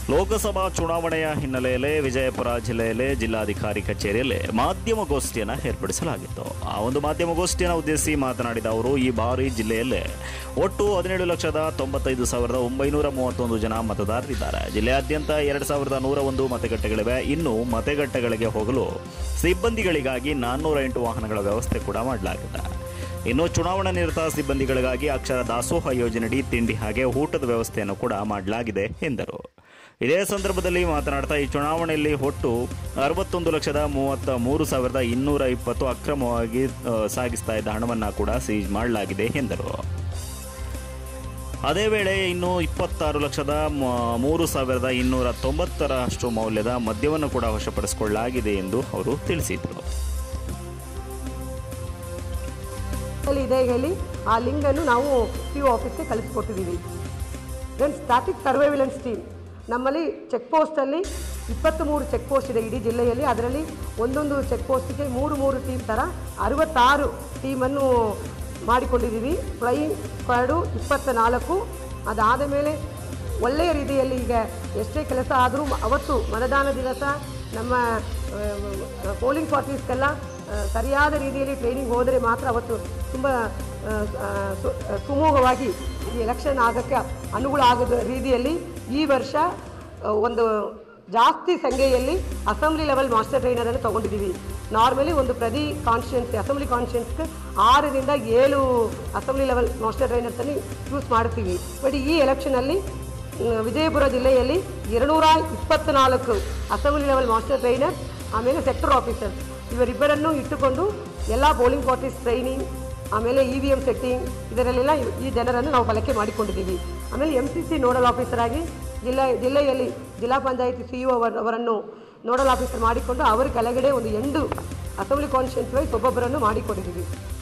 ಲೋಕಸಭಾ ಚುನಾವಣೆಯ ಹಿನ್ನೆಲೆಯಲ್ಲಿ ವಿಜಯಪುರ ಜಿಲ್ಲೆಯಲ್ಲಿ ಜಿಲ್ಲಾಧಿಕಾರಿ ಕಚೇರಿಯಲ್ಲಿ ಮಾಧ್ಯಮಗೋಷ್ಠಿಯನ್ನು ಏರ್ಪಡಿಸಲಾಗಿತ್ತು ಆ ಒಂದು ಮಾಧ್ಯಮಗೋಷ್ಠಿಯನ್ನು ಉದ್ದೇಶಿಸಿ ಮಾತನಾಡಿದ ಅವರು ಈ ಬಾರಿ ಜಿಲ್ಲೆಯಲ್ಲಿ ಒಟ್ಟು ಹದಿನೇಳು ಲಕ್ಷದ ತೊಂಬತ್ತೈದು ಸಾವಿರದ ಒಂಬೈನೂರ ಮೂವತ್ತೊಂದು ಜನ ಮತದಾರರಿದ್ದಾರೆ ಜಿಲ್ಲೆಯಾದ್ಯಂತ ಎರಡು ಸಾವಿರದ ನೂರ ಒಂದು ಮತಗಟ್ಟೆಗಳಿವೆ ಇನ್ನು ಮತಗಟ್ಟೆಗಳಿಗೆ ಹೋಗಲು ಸಿಬ್ಬಂದಿಗಳಿಗಾಗಿ ನಾನ್ನೂರ ಎಂಟು ವಾಹನಗಳ ವ್ಯವಸ್ಥೆ ಕೂಡ ಮಾಡಲಾಗಿದೆ ಇನ್ನು ಚುನಾವಣಾ ನಿರತ ಸಿಬ್ಬಂದಿಗಳಿಗಾಗಿ ಅಕ್ಷರ ದಾಸೋಹ ಯೋಜನೆಯಡಿ ತಿಂಡಿ ಹಾಗೆ ಊಟದ ವ್ಯವಸ್ಥೆಯನ್ನು ಕೂಡ ಮಾಡಲಾಗಿದೆ ಎಂದರು ಇದೇ ಸಂದರ್ಭದಲ್ಲಿ ಮಾತನಾಡ್ತಾ ಈ ಚುನಾವಣೆಯಲ್ಲಿ ಒಟ್ಟು ಅರವತ್ತೊಂದು ಲಕ್ಷದ ಮೂವತ್ತ ಮೂರು ಸಾವಿರದ ಇನ್ನೂರ ಇಪ್ಪತ್ತು ಅಕ್ರಮವಾಗಿ ಆ, ಸಾಗಿಸ್ತಾ ಇದ್ದ ಹಣವನ್ನು ಕೂಡ ಸೀಜ್ ಮಾಡಲಾಗಿದೆ ಎಂದರು ಅದೇ ವೇಳೆ ಇನ್ನು ಇಪ್ಪತ್ತಾರು ಲಕ್ಷದ ಮ- ಮೂರು ಸಾವಿರದ ಇನ್ನೂರ ತೊಂಬತ್ತರಷ್ಟು ಮೌಲ್ಯದ ಮದ್ಯವನ್ನು ಕೂಡ ವಶಪಡಿಸಿಕೊಳ್ಳಲಾಗಿದೆ ಎಂದು ಅವರು ತಿಳಿಸಿದರು ಅಲ್ಲಿ ಇದೆ ಹೇಳಿ ಆ ಲಿಂಗನ್ನು ನಾವು ಪಿ ಯು ಆಫೀಸ್ಗೆ ಕಳಿಸ್ಕೊಟ್ಟಿದ್ದೀವಿ ದೆನ್ ಸ್ಟಾಟಿಕ್ ಸರ್ವೈಲೆನ್ಸ್ ಟೀಮ್ ನಮ್ಮಲ್ಲಿ ಚೆಕ್ ಪೋಸ್ಟಲ್ಲಿ ಇಪ್ಪತ್ತ್ ಮೂರು ಚೆಕ್ ಪೋಸ್ಟ್ ಇದೆ ಇಡೀ ಜಿಲ್ಲೆಯಲ್ಲಿ ಅದರಲ್ಲಿ ಒಂದೊಂದು ಚೆಕ್ ಪೋಸ್ಟಿಗೆ ಮೂರು ಮೂರು ಟೀಮ್ ಥರ ಅರವತ್ತಾರು ಟೀಮನ್ನು ಮಾಡಿಕೊಂಡಿದ್ದೀವಿ ಫ್ಲೈಯಿಂಗ್ ಸ್ಕ್ವಾಡು ಇಪ್ಪತ್ತ ನಾಲ್ಕು ಅದಾದ ಮೇಲೆ ಒಳ್ಳೆಯ ರೀತಿಯಲ್ಲಿ ಈಗ ಎಷ್ಟೇ ಕೆಲಸ ಆದರೂ ಅವತ್ತು ಮತದಾನ ದಿವಸ ನಮ್ಮ ಪೋಲಿಂಗ್ ಪಾರ್ಟೀಸ್ಗೆಲ್ಲ ಆ, ಸರಿಯಾದ ರೀತಿಯಲ್ಲಿ ಟ್ರೈನಿಂಗ್ ಹೋದರೆ ಮಾತ್ರ ಅವತ್ತು ತುಂಬ ಆ, ಆ, ಸು- ಆ, ಸುಮೂಹವಾಗಿ ಈ ಎಲೆಕ್ಷನ್ ಆಗೋಕ್ಕೆ ಅನುಗುಣ ಆಗದ ರೀತಿಯಲ್ಲಿ ಈ ವರ್ಷ ಆ, ಒಂದು ಜಾಸ್ತಿ ಸಂಖ್ಯೆಯಲ್ಲಿ ಅಸೆಂಬ್ಲಿ ಲೆವೆಲ್ ಮಾಸ್ಟರ್ ಟ್ರೈನರನ್ನು ತೊಗೊಂಡಿದ್ದೀವಿ ನಾರ್ಮಲಿ ಒಂದು ಪ್ರತಿ ಕಾನ್ಸ್ಟಿಟ್ಯೂನ್ಸಿ ಅಸೆಂಬ್ಲಿ ಕಾನ್ಸ್ಟಿಟ್ಯೂನ್ಸ್ಗೆ ಆರರಿಂದ ಏಳು ಅಸೆಂಬ್ಲಿ ಲೆವೆಲ್ ಮಾಸ್ಟರ್ ಟ್ರೈನರ್ಸನ್ನು ಯೂಸ್ ಮಾಡ್ತೀವಿ ಬಟ್ ಈ ಎಲೆಕ್ಷನಲ್ಲಿ ಮ್, ವಿಜಯಪುರ ಜಿಲ್ಲೆಯಲ್ಲಿ ಎರಡುನೂರ ಇಪ್ಪತ್ತ್ನಾಲ್ಕು ಅಸೆಂಬ್ಲಿ ಲೆವೆಲ್ ಮಾಸ್ಟರ್ ಟ್ರೈನರ್ ಆಮೇಲೆ ಸೆಕ್ಟರ್ ಆಫೀಸರ್ ಇವರಿಬ್ಬರನ್ನು ಇಟ್ಟುಕೊಂಡು ಎಲ್ಲ ಪೋಲಿಂಗ್ ಪಾರ್ಟೀಸ್ ಟ್ರೈನಿಂಗ್ ಆಮೇಲೆ ಇ ವಿ ಎಮ್ ಸೆಟ್ಟಿಂಗ್ ಇದರಲ್ಲೆಲ್ಲ ಇವ್- ಈ ಜನರನ್ನು ನಾವು ಬಳಕೆ ಮಾಡಿಕೊಂಡಿದ್ದೀವಿ ಆಮೇಲೆ M C C nodal officer ಆಗಿ ಜಿಲ್ಲಾ ಜಿಲ್ಲೆಯಲ್ಲಿ ಜಿಲ್ಲಾ ಪಂಚಾಯತಿ ಸಿ ಇ ಅವರನ್ನು ನೋಡಲ್ ಆಫೀಸರ್ ಮಾಡಿಕೊಂಡು ಅವರ ಕೆಳಗಡೆ ಒಂದು ಎಂಟು ಅಸೆಂಬ್ಲಿ ಕಾನ್ಸ್ಟಿಟ್ಯೂನ್ಸಿ ವೈಸ್ ಒಬ್ಬೊಬ್ಬರನ್ನು ಮಾಡಿಕೊಂಡಿದ್ದೀವಿ